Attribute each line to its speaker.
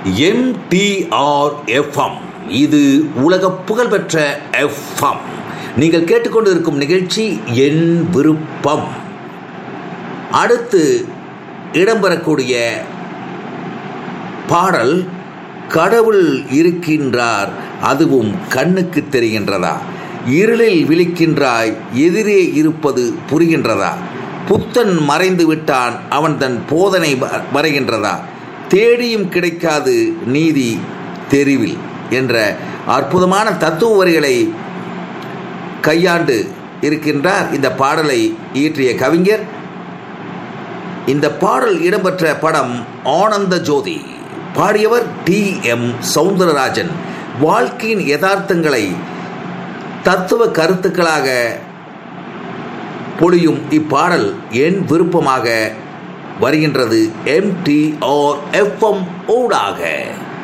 Speaker 1: MTR FM இது உலக புகழ்பெற்ற எஃப்எம் நீங்கள் கேட்டுக்கொண்டு இருக்கும் நிகழ்ச்சி என் விருப்பம் அடுத்து இடம்பெறக்கூடிய பாடல் கடவுள் இருக்கின்றார் அதுவும் கண்ணுக்கு தெரிகின்றதா இருளில் விழிக்கின்றாய் எதிரே இருப்பது புரிகின்றதா புத்தன் மறைந்து விட்டான் அவன் தன் போதனை வ- வரைகின்றதா தேடியும் கிடைக்காது நீதி தெருவில் என்ற அற்புதமான தத்துவ வரிகளை கையாண்டு இருக்கின்றார் இந்த பாடலை இயற்றிய கவிஞர் இந்த பாடல் இடம்பெற்ற படம் ஆனந்த ஜோதி பாடியவர் டி எம் சவுந்தரராஜன் வாழ்க்கையின் யதார்த்தங்களை தத்துவ கருத்துக்களாக பொழியும் இப்பாடல் என் விருப்பமாக வருகின்றது எம்டிஆர் எஃப்எம் ஊடாக